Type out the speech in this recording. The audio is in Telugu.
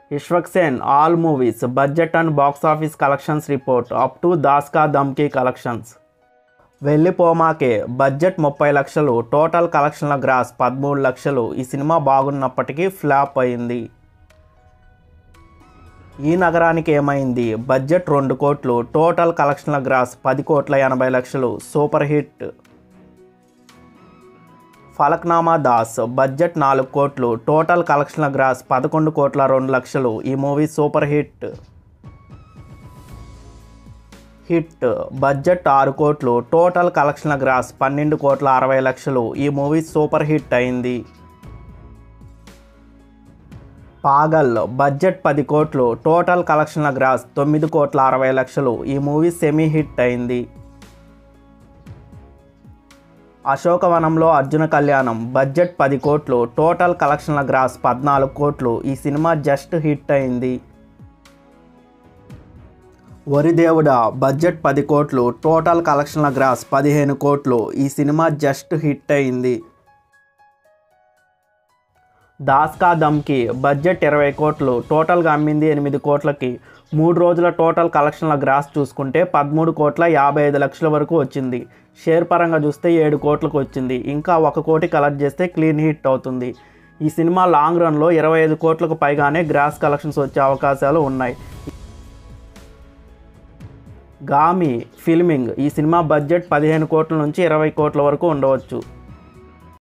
Vishwak Sen all movies budget and box office collections report up to దాస్కా దమ్కీ collections వెళ్ళిపోమాకే budget ముప్పై లక్షలు టోటల్ కలెక్షన్ల గ్రాస్ పదమూడు లక్షలు ఈ సినిమా బాగున్నప్పటికీ ఫ్లాప్ అయింది ఈ నగరానికి ఏమైంది బడ్జెట్ రెండు కోట్లు టోటల్ కలెక్షన్ల గ్రాస్ పది కోట్ల ఎనభై లక్షలు super hit Falaknuma Das budget నాలుగు కోట్లు టోటల్ కలెక్షన్ల గ్రాస్ పదకొండు కోట్ల రెండు లక్షలు ఈ movie super hit hit budget ఆరు కోట్లు టోటల్ కలెక్షన్ల గ్రాస్ పన్నెండు కోట్ల అరవై లక్షలు ఈ మూవీ సూపర్ హిట్ అయింది పాగల్ బడ్జెట్ పది కోట్లు టోటల్ కలెక్షన్ల గ్రాస్ తొమ్మిది కోట్ల అరవై లక్షలు ఈ మూవీ సెమీ హిట్ అయింది అశోకవనంలో అర్జున కళ్యాణం బడ్జెట్ పది కోట్లు టోటల్ కలెక్షన్ల గ్రాస్ పద్నాలుగు కోట్లు ఈ సినిమా జస్ట్ హిట్ అయింది వరిదేవుడా బడ్జెట్ పది కోట్లు టోటల్ కలెక్షన్ల గ్రాస్ పదిహేను కోట్లు ఈ సినిమా జస్ట్ హిట్ అయింది దాస్కా దమ్కి బడ్జెట్ ఇరవై కోట్లు టోటల్గా అమ్మింది ఎనిమిది కోట్లకి మూడు రోజుల టోటల్ కలెక్షన్ల గ్రాస్ చూసుకుంటే పదమూడు కోట్ల యాభై ఐదు లక్షల వరకు వచ్చింది షేర్ పరంగా చూస్తే ఏడు కోట్లకు వచ్చింది ఇంకా ఒక కోటి కలెక్ట్ చేస్తే క్లీన్ హిట్ అవుతుంది ఈ సినిమా లాంగ్ రన్లో ఇరవై ఐదు కోట్లకు పైగానే గ్రాస్ కలెక్షన్స్ వచ్చే అవకాశాలు ఉన్నాయి గామి ఫిల్మింగ్ ఈ సినిమా బడ్జెట్ పదిహేను కోట్ల నుంచి ఇరవై కోట్ల వరకు ఉండవచ్చు